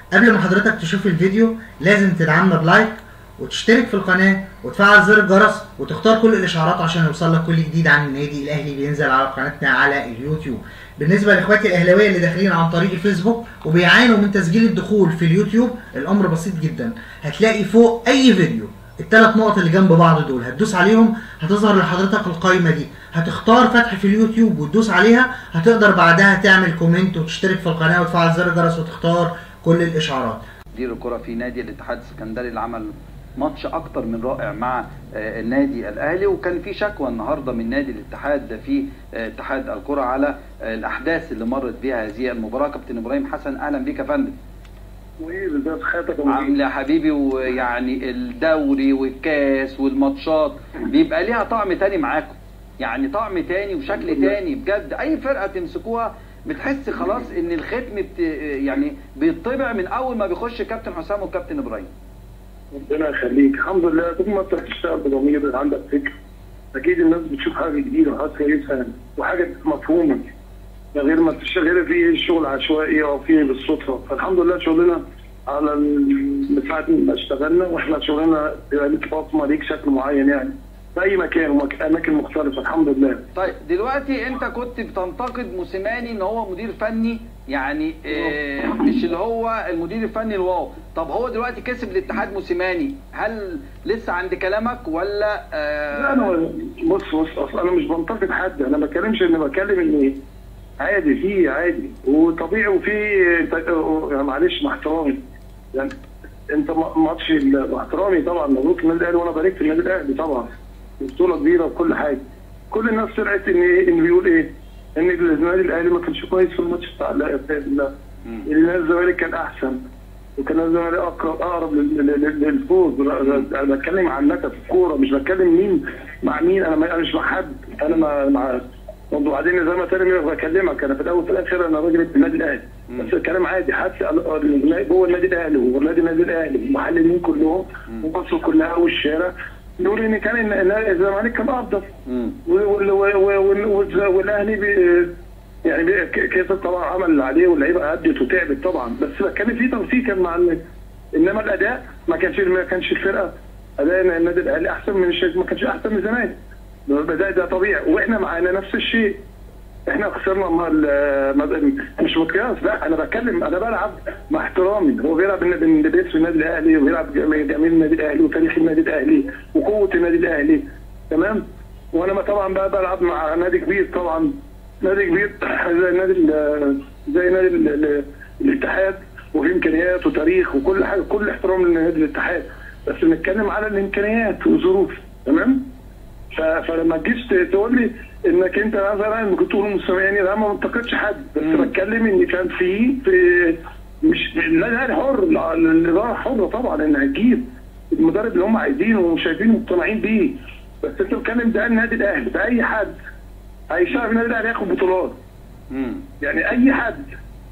قبل ما حضرتك تشوف الفيديو لازم تدعمنا بلايك وتشترك في القناة وتفعل زر الجرس وتختار كل الإشعارات عشان يوصل لك كل جديد عن النادي الأهلي بينزل على قناتنا على اليوتيوب بالنسبة لإخواتي الأهلاوية اللي داخلين عن طريق الفيسبوك وبيعانوا من تسجيل الدخول في اليوتيوب الأمر بسيط جدا هتلاقي فوق أي فيديو الثلاث نقط اللي جنب بعض دول هتدوس عليهم هتظهر لحضرتك القائمة دي هتختار فتح في اليوتيوب وتدوس عليها هتقدر بعدها تعمل كومنت وتشترك في القناة وتفعل زر الجرس وتختار كل الإشعارات مدير الكرة في نادي الاتحاد السكندري اللي عمل ماتش اكتر من رائع مع آه، النادي الاهلي وكان في شكوى النهارده من نادي الاتحاد في آه، اتحاد الكرة على آه، الاحداث اللي مرت بها هذه المباراه كابتن ابراهيم حسن اهلا بك يا فندم وايه بالذات خيطك عامل يا حبيبي ويعني الدوري والكاس والماتشات بيبقى ليها طعم تاني معاكم يعني طعم تاني وشكل تاني بجد اي فرقه تمسكوها بتحس خلاص ان الختم بت... يعني بيطبع من اول ما بيخش كابتن حسام وكابتن ابراهيم ربنا يخليك الحمد لله طول ما انت بتشتغل بضمير عندك فكر اكيد الناس بتشوف حاجه جديده وحاجه كويسه يعني وحاجه مفهومه من غير ما تشتغل فيه شغل عشوائي او فيه بالصدفه فالحمد لله شغلنا على ال- من ساعه ما اشتغلنا واحنا شغلنا بيبقى ليك فتره ليك شكل معين يعني في اي مكان واماكن مختلفه الحمد لله طيب دلوقتي انت كنت بتنتقد موسيماني ان هو مدير فني يعني آه مش اللي هو المدير الفني الواو طب هو دلوقتي كسب الاتحاد موسيماني هل لسه عند كلامك ولا لا آه انا بص بص اصل انا مش بنتقد حد انا ما بتكلمش ان بتكلم ان عادي في عادي وطبيعي وفي انت يعني معلش مع احترامي يعني انت م- ماتش ال- مع احترامي طبعا مبروك النادي الاهلي وانا باركت النادي الاهلي طبعا بطوله كبيره وكل حاجه كل الناس طلعت ان ايه ان بيقول ايه ان النادي الاهلي ما كانش كويس في الماتش بتاع ال- ال- ان نادي الزمالك كان احسن وكان نادي الزمالك اقرب اقرب لل- لل- للفوز انا بتكلم عن نكت في الكوره مش بتكلم مين مع مين انا ما- انا مش مع حد انا مع مع وبعدين زي ما تاني بكلمك انا في الاول وفي الاخر انا راجل في النادي الاهلي بس الكلام عادي حتى ال- جوه النادي الاهلي ونادي النادي الاهلي المحللين كلهم ومصر كلها والشارع نقول ان كان الن- الن- الزمالك كان افضل مم. وال- وال- وال- وال- والاهلي بي- يعني بي- ك- كيسر طبعا عمل اللي عليه واللعيبه ادت وتعبت طبعا بس كان في توفيق مع ال- انما الاداء ما كانش ما كانش الفرقه اداء النادي الاهلي احسن من الشيخ ما كانش احسن من الزمالك ده ده طبيعي واحنا معانا نفس الشيء احنا خسرنا مع ال- مع- مش مقياس لا انا بتكلم انا بلعب مع احترامي هو بيلعب بن- بن- باسم النادي الاهلي وبيلعب جميل جميل النادي الاهلي وتاريخ النادي الاهلي وقوه النادي الاهلي تمام وانا ما طبعا بقى بلعب مع نادي كبير طبعا نادي كبير زي نادي ال- زي نادي ال- ال- الاتحاد وفي امكانيات وتاريخ وكل حاجه كل احترام لنادي الاتحاد بس بنتكلم على الامكانيات والظروف تمام ف- فلما تجيش ت- تقول لي انك انت مثلا كنت تقول مستمعني لا ما بنتقدش حد بس بتكلم ان كان في في مش النادي الاهلي حر ال- الاداره حره طبعا ان هتجيب المدرب اللي هم عايزينه وشايفينه مقتنعين بيه بس انت بتتكلم ده النادي الاهلي ده اي حد هيشتغل في النادي الاهلي ياخد بطولات مم. يعني اي حد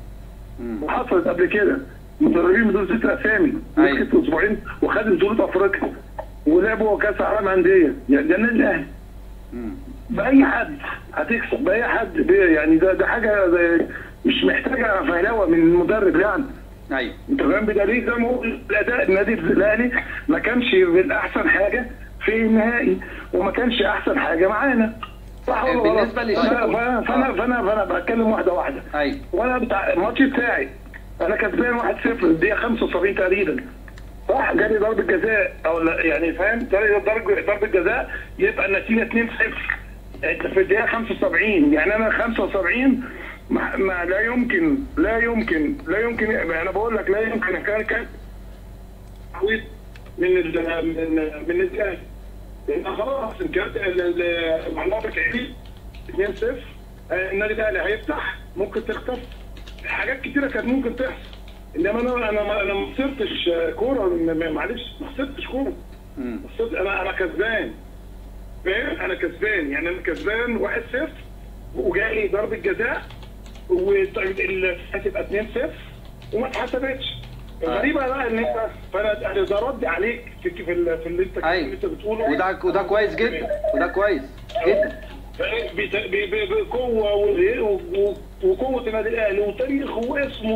مم. وحصلت قبل كده مدربين بدون ست اسامي أيوة. مسكت اسبوعين وخد بطوله افريقيا ولعبوا كاس عالم انديه يعني ده النادي الاهلي مم. باي حد هتكسب باي حد بي- يعني ده ده حاجه زي مش محتاجه فهلوه من المدرب يعني ايوه انت فاهم بدليل زي ما هو الاداء النادي الاهلي ما كانش بالاحسن حاجه في النهائي وما كانش احسن حاجه معانا صح ولا غلط؟ بالنسبة للشكوى. فانا فانا فانا, فأنا بتكلم واحده واحده ايوه وانا بتاع الماتش بتاعي انا كسبان 1-0 الدقيقه 75 تقريبا صح جالي ضربه جزاء او لا يعني فاهم جالي ضربه ضربه جزاء يبقى النتيجه 2-0 انت في الدقيقه 75 يعني انا 75 ما, ما لا يمكن لا يمكن لا يمكن انا بقول لك لا يمكن كان كان تعويض من ال من من الاهلي لان خلاص كانت المعلومه بتعيد 2-0 آه، النادي الاهلي هيفتح ممكن تخطف حاجات كتيره كانت ممكن تحصل انما انا انا ما انا ما خسرتش آه، كوره م- م- معلش ما خسرتش كوره مم. خسرت انا انا كسبان فاهم انا كسبان يعني انا كسبان 1-0 وجالي ضربه جزاء وهتبقى 2-0 وما اتحسبتش الغريبه بقى ان انت فانا ده رد عليك في في, ال- في اللي انت اللي ايوه انت بتقوله وده وده كويس جدا وده كويس جدا بت- ب- ب- بقوه و- و- وقوه النادي الاهلي وتاريخه واسمه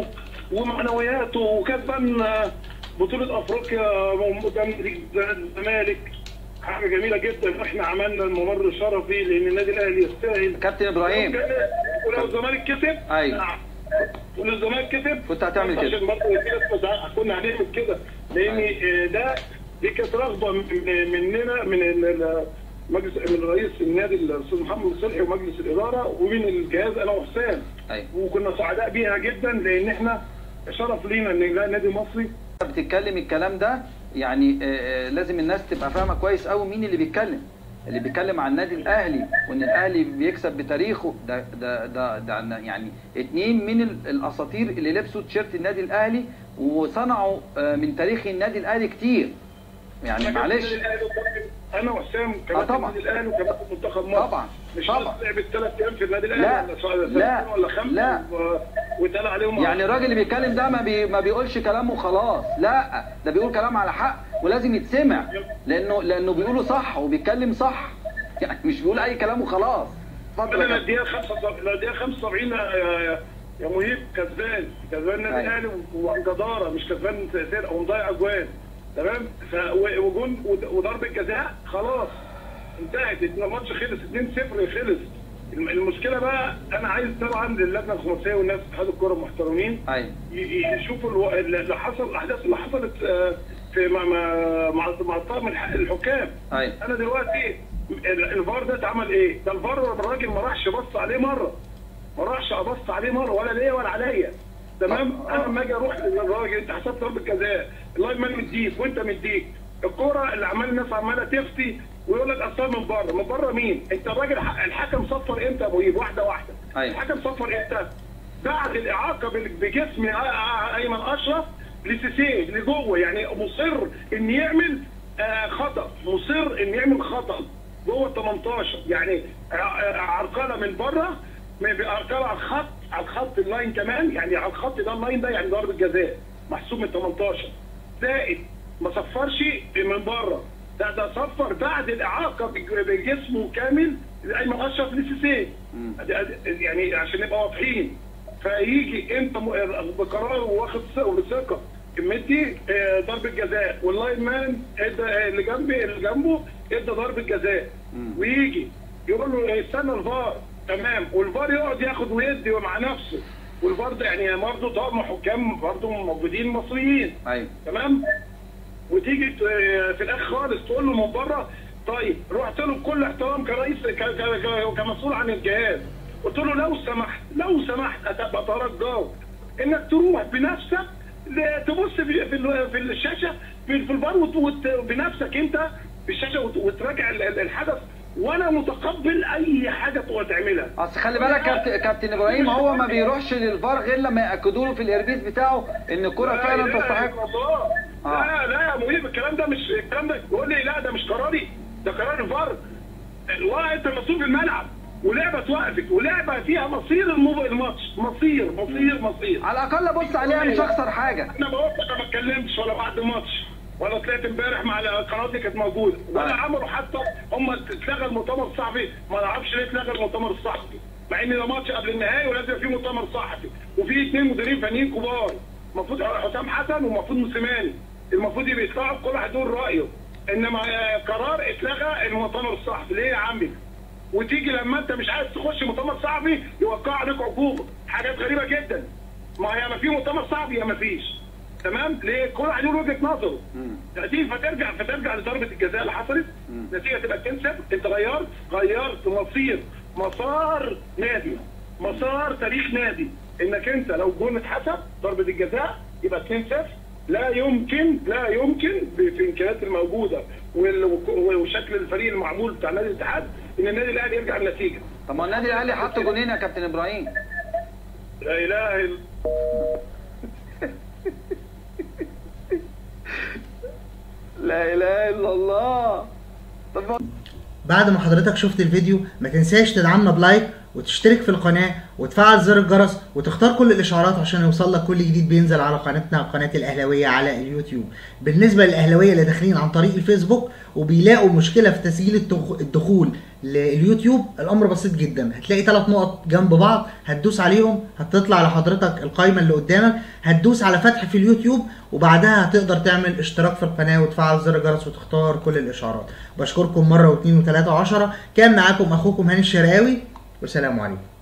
ومعنوياته وكسبان آه، بطوله افريقيا قدام الزمالك حاجه جميله جدا احنا عملنا الممر الشرفي لان النادي الاهلي يستاهل كابتن ابراهيم ولو الزمالك كسب أيوة. ولو الزمالك كسب كنت هتعمل كده. عشان برضه في ناس كنا هنعمل كده لان آه، ده دي كانت رغبه من- مننا من ال- ال- مجلس من رئيس النادي الاستاذ محمد صلحي ومجلس الاداره ومن الجهاز انا وحسام ايوه وكنا سعداء بيها جدا لان احنا شرف لينا ان نلاقي نادي مصري بتتكلم الكلام ده يعني آه، آه، لازم الناس تبقى فاهمه كويس قوي مين اللي بيتكلم اللي بيتكلم عن النادي الاهلي وان الاهلي بيكسب بتاريخه ده ده ده, ده يعني اتنين من ال- الاساطير اللي لبسوا تيشيرت النادي الاهلي وصنعوا آه، من تاريخ النادي الاهلي كتير يعني أنا معلش كابتن الأهلي وكابتن- انا وحسام كابتن طبعا. النادي الاهلي وكابتن منتخب مصر طبعا. مش طبعا. ناس لعبت ثلاث ايام في النادي الاهلي لا. ولا سنة- لا. سنتين ولا خمسه لا. و- واتقال عليهم يعني الراجل اللي بيتكلم ده ما, بي ما بيقولش كلام وخلاص لا ده بيقول كلام على حق ولازم يتسمع لانه لانه بيقوله صح وبيتكلم صح يعني مش بيقول اي كلام وخلاص اتفضل يا انا كابتن. الدقيقه 75 الدقيقه 75 يا يا مهيب كسبان كسبان النادي أيوة. الاهلي وعن جداره مش كسبان سرقه ومضيع اجوان تمام ف و- وجون ود- وضربه جزاء خلاص انتهت الماتش خلص 2-0 خلص الم- المشكله بقى انا عايز طبعا للجنه الخماسيه والناس اتحاد الكوره المحترمين ايوه ي- ي- يشوفوا الو- اللي حصل الاحداث اللي حصلت آه، في مع مع مع, مع طاقم الح- الحكام ايوه انا دلوقتي ال- الفار ده اتعمل ايه؟ ده الفار الراجل ما راحش بص عليه مره ما راحش ابص عليه مره ولا ليا ولا عليا تمام آه. انا لما اجي اروح للراجل انت حسبت ضربه جزاء اللاين مان مديك وانت مديك الكوره اللي عمال الناس عماله تفتي ويقول لك اصلا من بره من بره مين؟ انت الراجل ح- الحكم صفر امتى يا ابو إيد؟ واحده واحده أيوة. الحكم صفر امتى؟ بعد الاعاقه بال- بجسم آ- آ- ايمن اشرف لسيسيه لجوه يعني مصر ان يعمل آه، خطا مصر ان يعمل خطا جوه ال 18 يعني ع- ع- عرقله من بره من- عرقله على الخط على الخط اللاين كمان يعني على الخط ده اللاين ده يعني ضربه جزاء محسوب من 18 زائد ما صفرش من بره ده ده صفر بعد الاعاقه بج- بجسمه كامل ايمن اشرف لسيسيه ده- ده- يعني عشان نبقى واضحين فيجي انت م- بقرار واخد ث- ثقه مدي آه، ضربه جزاء واللاين مان ادى آه، اللي جنبي اللي جنبه ادى ضربه جزاء ويجي يقول له استنى الفار تمام والفار يقعد ياخد ويدي مع نفسه والفار ده يعني برضه طاقم حكام برضه موجودين مصريين ايوه تمام وتيجي ت- في الاخر خالص تقول له من بره طيب رحت له بكل احترام كرئيس ك- ك- ك- كمسؤول عن الجهاز قلت له لو سمحت لو سمحت اتبقى اترجاك انك تروح بنفسك ل- تبص في في ال- في الشاشه في في البار وت- وت- بنفسك انت في الشاشه وت- وتراجع ال- ال- الحدث وانا متقبل اي حاجه تبقى تعملها اصل خلي بالك كابتن كابتن ابراهيم هو ما بيروحش للفار غير لما ياكدوا له في الاربيز بتاعه ان الكره لا فعلا إله تستحق إلا الله. آه. لا لا يا مهيب الكلام ده مش الكلام ده يقول لي لا ده مش قراري ده قرار الفار والله انت مسؤول في الملعب ولعبه اتوقفت ولعبه فيها مصير المو- الماتش مصير مصير مصير على الاقل بص عليها مش اخسر حاجه انا بقول لك أنا ما اتكلمتش ولا بعد الماتش ولا طلعت امبارح مع القناه دي كانت موجوده ولا آه. عملوا حتى هم اتلغى المؤتمر الصحفي ما نعرفش ليه اتلغى المؤتمر الصحفي مع ان ده ماتش قبل النهائي ولازم في مؤتمر صحفي وفي اثنين مديرين فنيين كبار المفروض حسام حسن ومفروض موسيماني المفروض يبقى يطلعوا كل واحد يقول رايه انما آه، قرار اتلغى المؤتمر الصحفي ليه يا عمي وتيجي لما انت مش عايز تخش مؤتمر صحفي يوقع عليك عقوبه حاجات غريبه جدا ما يا ما في مؤتمر صحفي يا ما فيش تمام ليه كل واحد يقول وجهه نظره دي فترجع فترجع لضربه الجزاء اللي حصلت النتيجه تبقى 2 0 انت غيرت غيرت مصير مسار نادي مسار تاريخ نادي انك انت لو جون اتحسب ضربه الجزاء يبقى 2 0 لا يمكن لا يمكن ب- في الامكانيات الموجوده وال- وشكل الفريق المعمول بتاع نادي الاتحاد ان النادي الاهلي يرجع النتيجه طب ما النادي الاهلي حط جونين يا كابتن ابراهيم لا اله الا لا اله الا الله طب بعد ما حضرتك شفت الفيديو ما تنساش تدعمنا بلايك وتشترك في القناة وتفعل زر الجرس وتختار كل الاشعارات عشان يوصل لك كل جديد بينزل على قناتنا قناه الاهلاويه على اليوتيوب بالنسبه للاهلاويه اللي داخلين عن طريق الفيسبوك وبيلاقوا مشكله في تسجيل التخ- الدخول لليوتيوب الامر بسيط جدا هتلاقي ثلاث نقط جنب بعض هتدوس عليهم هتطلع لحضرتك القائمه اللي قدامك هتدوس على فتح في اليوتيوب وبعدها هتقدر تعمل اشتراك في القناه وتفعل زر الجرس وتختار كل الاشعارات بشكركم مره واثنين وثلاثه وعشرة كان معاكم اخوكم هاني الشرقاوي والسلام عليكم